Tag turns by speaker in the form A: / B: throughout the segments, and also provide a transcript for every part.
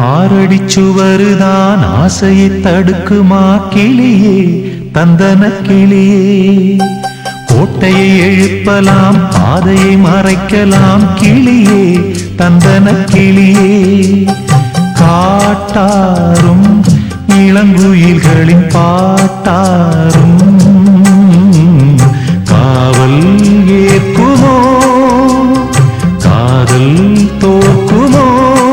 A: ஆறடி சுவருதான் ஆசையை தடுக்குமா கிளியே தந்தன கிளியே கோட்டையை எழுப்பலாம் பாதையை மறைக்கலாம் கிளியே தந்தன கிளியே காட்டாரும் இளங்குயில்களின் பாட்டாரும் காவல் ஏற்குமோ காதல் தோற்குமோ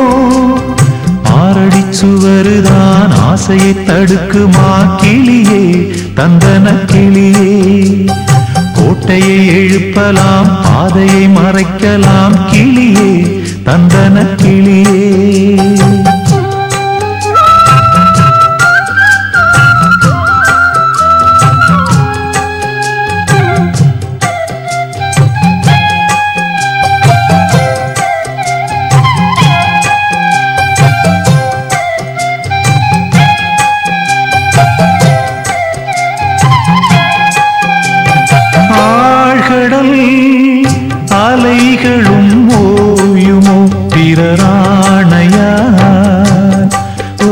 A: ஆறடி சுவருதான் ஆசையை தடுக்குமா கிளியே தந்தன கிளியே கோட்டையை எழுப்பலாம் பாதையை மறைக்கலாம் கிளியே தந்தன கிளியே ஆழ்கடல் அலைகளும் ஓயுமோ பிறராணையா ஓ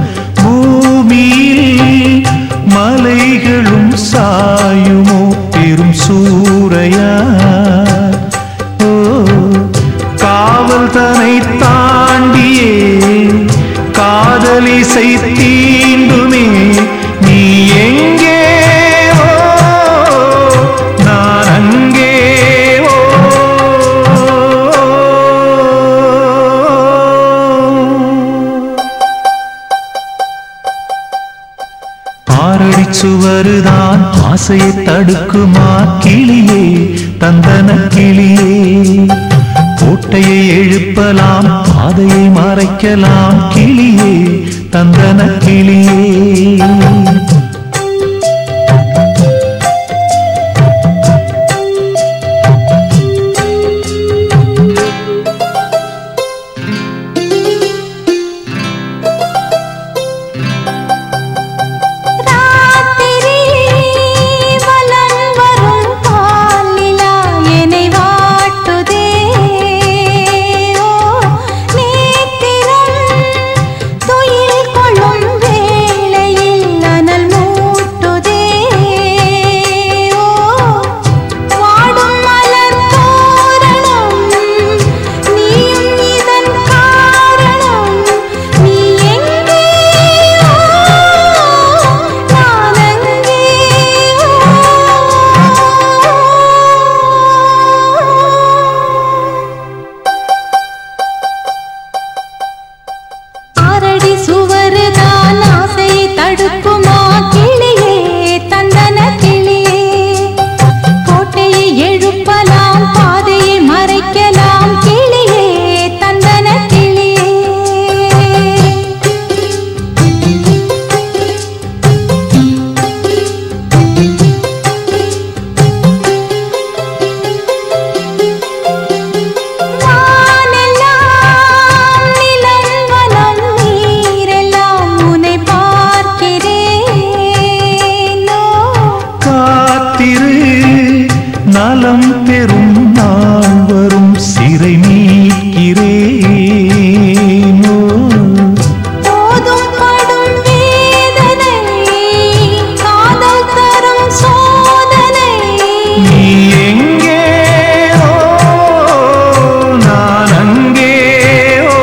A: பூமியில் மலைகளும் சாயுமோ பெரும் சூறையா ஓ காவல் தனை தாண்டியே காதலிசை தீண்டுமே நீ எங்கே ஓ நான் அங்கே ஓ ஆறடி சுவருதான் ஆசையை தடுக்குமா கிளியே தந்தன கிளியே கோட்டையை எழுப்பலாம் பாதையை மறைக்கலாம் கிளியே தந்தன கிளியே
B: ராத்திரி வலம் வரும் பாலிலா என்னை வாட்டுதே ஓ நேத்திரம் துயில் கொள்ளும் வேளையில் அனல் மூட்டுதே ஓ வாடும் மலர் தோரணம் நீயும் இதன் காரணம் நீ எங்கே நான் அங்கே ஆரடி சுவருதான் ஆசையை தடுக்குமா கிளியே தந்தன கிளியே கோட்டையை எழுப்பலாம் பாதையை மறைக்கலாம் கிளியே தந்தன கிளியே வானெல்லாம் நிலம் வனம் நீரெல்லாம் உன்னை பார்க்கிறேனோ
A: காத்திரு நலம் பெறும் நாள் வரும் சிறை நீக்கிறேனோ
B: போதும் படும் வேதனை காதல் தரும் சோதனை
A: நீ எங்கே ஓ நான் அங்கே ஓ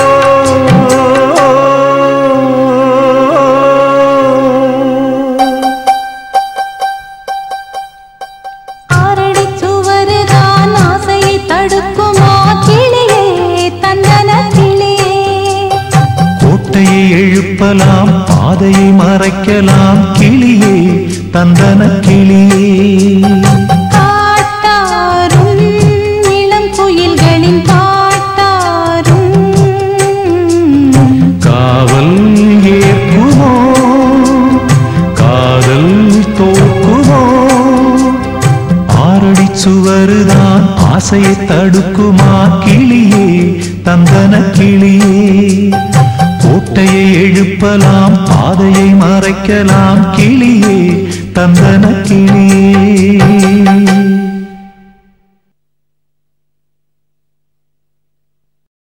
B: ஆரடி சுவருதான் ஆசையை தடுக்குமா கிளியே தந்தன கிளியே
A: கோட்டையை எழுப்பலாம் பாதையை மறைக்கலாம் கிளியே தந்தன கிளியே
B: காட்டாரும் இளம் குயில்களின் பாட்டாரும்
A: காவல் ஏற்குமோ காதல் தோக்குமோ ஆறடி சுவருதான் ஆசையை தடுக்குமா கிளியே தந்தன கிளியே கோட்டையை எழுப்பலாம் பாதையை மறைக்கலாம் கிளியே தந்தன கிளியே